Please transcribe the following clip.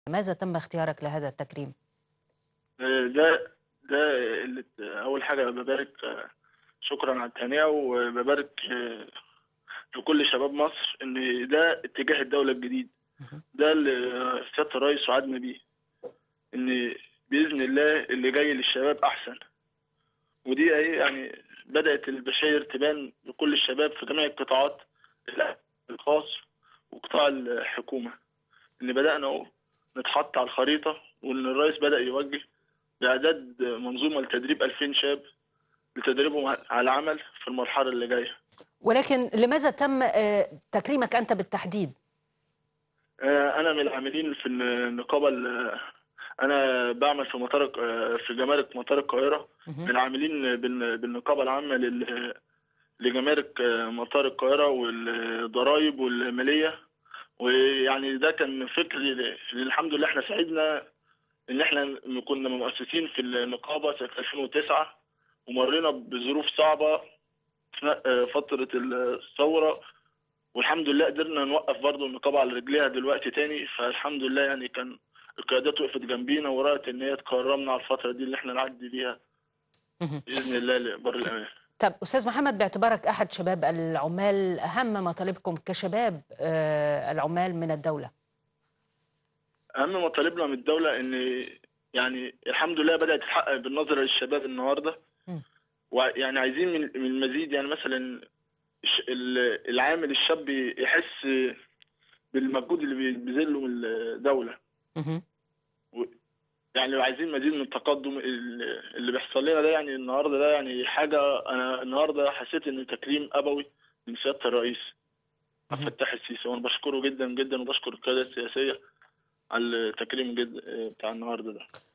لماذا تم اختيارك لهذا التكريم؟ ده ده اللي اول حاجه ببارك آه، شكرا على التهنئه وببارك آه، لكل شباب مصر ان ده اتجاه الدوله الجديد ده اللي آه، سياده الرئيس وعدنا بيه ان باذن الله اللي جاي للشباب احسن ودي ايه يعني بدات البشاير تبان لكل الشباب في جميع القطاعات الخاص وقطاع الحكومه ان بدانا اهو نتحط على الخريطه وان الرئيس بدا يوجه باعداد منظومه لتدريب 2000 شاب لتدريبهم على العمل في المرحله اللي جايه ولكن لماذا تم آه، تكريمك أنت بالتحديد؟ آه، انا من العاملين في النقابه ال- انا بعمل في مطار آه، في جمارك مطار القاهره من العاملين بال- بالنقابه العامه لل- لجمارك آه، مطار القاهره والضرايب والماليه ويعني ده كان فكر ل- الحمد لله احنا سعدنا ان احنا كنا مؤسسين في النقابه سنه 2009 ومرينا بظروف صعبه اثناء آه، فتره الثوره والحمد لله قدرنا نوقف برضه النقابه على رجليها دلوقتي تاني فالحمد لله يعني كان القيادات وقفت جنبينا ورأت ان هي تكرمنا على الفتره دي اللي احنا نعدي بيها مهم. باذن الله لبر الامان طب أستاذ محمد باعتبارك أحد شباب العمال أهم مطالبكم كشباب آه، العمال من الدولة اهم مطالبنا من الدوله ان يعني الحمد لله بدات تتحقق بالنظره للشباب النهارده مم. ويعني عايزين من من المزيد يعني مثلا الش- ال- العامل الشاب يحس بالمجهود اللي بيبذله من الدوله مهم. يعني لو عايزين مزيد من التقدم ال- اللي بيحصل لنا ده يعني النهارده ده يعني حاجه انا النهارده حسيت ان تكريم ابوي من سياده الرئيس عبد مهم. الفتاح السيسي وانا بشكره جدا جدا وبشكر القياده السياسيه على التكريم جد بتاع النهارده ده